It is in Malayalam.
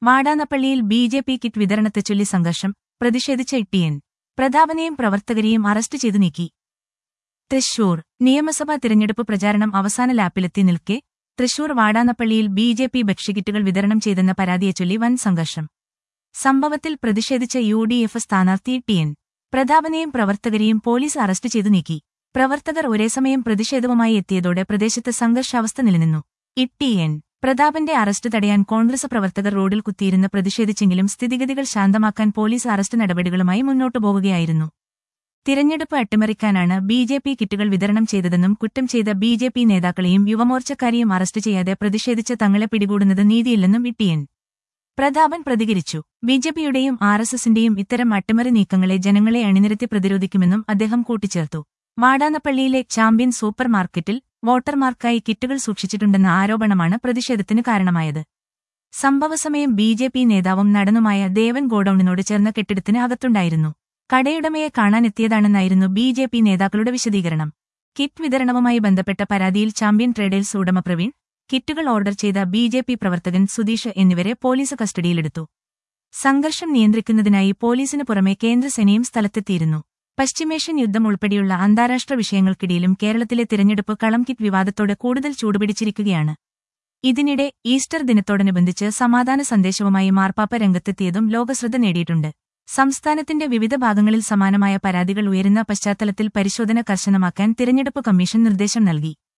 മാടാനപ്പള്ളിയിൽ ബി ജെ പി കിറ്റ് വിതരണത്തെ ചൊല്ലി സംഘർഷം പ്രതിഷേധിച്ച ഇട്ടിയൻ പ്രതാപനെയും പ്രവർത്തകരെയും അറസ്റ്റ് ചെയ്തു നീക്കി തൃശൂർ നിയമസഭാ തിരഞ്ഞെടുപ്പ് പ്രചാരണം അവസാന ലാപ്പിലെത്തി നിൽക്കെ തൃശൂർ വാടാനപ്പള്ളിയിൽ ബി ജെ പി ഭക്ഷ്യക്കിറ്റുകൾ വിതരണം ചെയ്തെന്ന പരാതിയെച്ചൊല്ലി വൻ സംഘർഷം സംഭവത്തിൽ പ്രതിഷേധിച്ച യു ഡി എഫ് സ്ഥാനാർത്ഥി ടി എൻ പ്രതാപനെയും പ്രവർത്തകരെയും പോലീസ് അറസ്റ്റ് ചെയ്തു നീക്കി പ്രവർത്തകർ ഒരേസമയം പ്രതിഷേധവുമായി എത്തിയതോടെ പ്രദേശത്ത് സംഘർഷാവസ്ഥ നിലനിന്നു ഇട്ടി എൻ പ്രതാപന്റെ അറസ്റ്റ് തടയാൻ കോൺഗ്രസ് പ്രവർത്തകർ റോഡിൽ കുത്തിയിരുന്ന് പ്രതിഷേധിച്ചെങ്കിലും സ്ഥിതിഗതികൾ ശാന്തമാക്കാൻ പോലീസ് അറസ്റ്റ് നടപടികളുമായി മുന്നോട്ടു പോവുകയായിരുന്നു തിരഞ്ഞെടുപ്പ് അട്ടിമറിക്കാനാണ് ബി ജെ പി കിറ്റുകൾ വിതരണം ചെയ്തതെന്നും കുറ്റം ചെയ്ത ബി ജെ പി നേതാക്കളെയും യുവമോർച്ചക്കാരെയും അറസ്റ്റ് ചെയ്യാതെ പ്രതിഷേധിച്ച തങ്ങളെ പിടികൂടുന്നത് നീതിയില്ലെന്നും ഇട്ടിയൻ പ്രതാപൻ പ്രതികരിച്ചു ബിജെപിയുടെയും ആർ എസ് എസിന്റെയും ഇത്തരം അട്ടിമറി നീക്കങ്ങളെ ജനങ്ങളെ അണിനിരത്തി പ്രതിരോധിക്കുമെന്നും അദ്ദേഹം കൂട്ടിച്ചേർത്തു വാടാനപ്പള്ളിയിലെ ചാമ്പ്യൻ സൂപ്പർ മാർക്കറ്റിൽ വോട്ടർമാർക്കായി കിറ്റുകൾ സൂക്ഷിച്ചിട്ടുണ്ടെന്ന ആരോപണമാണ് പ്രതിഷേധത്തിന് കാരണമായത് സംഭവസമയം ബി ജെ പി നേതാവും നടനുമായ ദേവൻ ഗോഡൌണിനോട് ചേർന്ന കെട്ടിടത്തിന് അകത്തുണ്ടായിരുന്നു കടയുടമയെ കാണാനെത്തിയതാണെന്നായിരുന്നു ബി ജെ പി നേതാക്കളുടെ വിശദീകരണം കിറ്റ് വിതരണവുമായി ബന്ധപ്പെട്ട പരാതിയിൽ ചാമ്പ്യൻ ട്രേഡേഴ്സ് ഉടമ പ്രവീൺ കിറ്റുകൾ ഓർഡർ ചെയ്ത ബി ജെ പി പ്രവർത്തകൻ സുധീഷ് എന്നിവരെ പോലീസ് കസ്റ്റഡിയിലെടുത്തു സംഘർഷം നിയന്ത്രിക്കുന്നതിനായി പോലീസിനു പുറമെ കേന്ദ്രസേനയും സ്ഥലത്തെത്തിയിരുന്നു പശ്ചിമേഷ്യൻ യുദ്ധം ഉൾപ്പെടെയുള്ള അന്താരാഷ്ട്ര വിഷയങ്ങൾക്കിടയിലും കേരളത്തിലെ തിരഞ്ഞെടുപ്പ് കളം കിറ്റ് വിവാദത്തോടെ കൂടുതൽ ചൂടുപിടിച്ചിരിക്കുകയാണ് ഇതിനിടെ ഈസ്റ്റർ ദിനത്തോടനുബന്ധിച്ച് സമാധാന സന്ദേശവുമായി മാർപ്പാപ്പ രംഗത്തെത്തിയതും ലോകശ്രദ്ധ നേടിയിട്ടുണ്ട് സംസ്ഥാനത്തിന്റെ വിവിധ ഭാഗങ്ങളിൽ സമാനമായ പരാതികൾ ഉയരുന്ന പശ്ചാത്തലത്തിൽ പരിശോധന കർശനമാക്കാൻ തിരഞ്ഞെടുപ്പ് കമ്മീഷൻ നിർദ്ദേശം നൽകി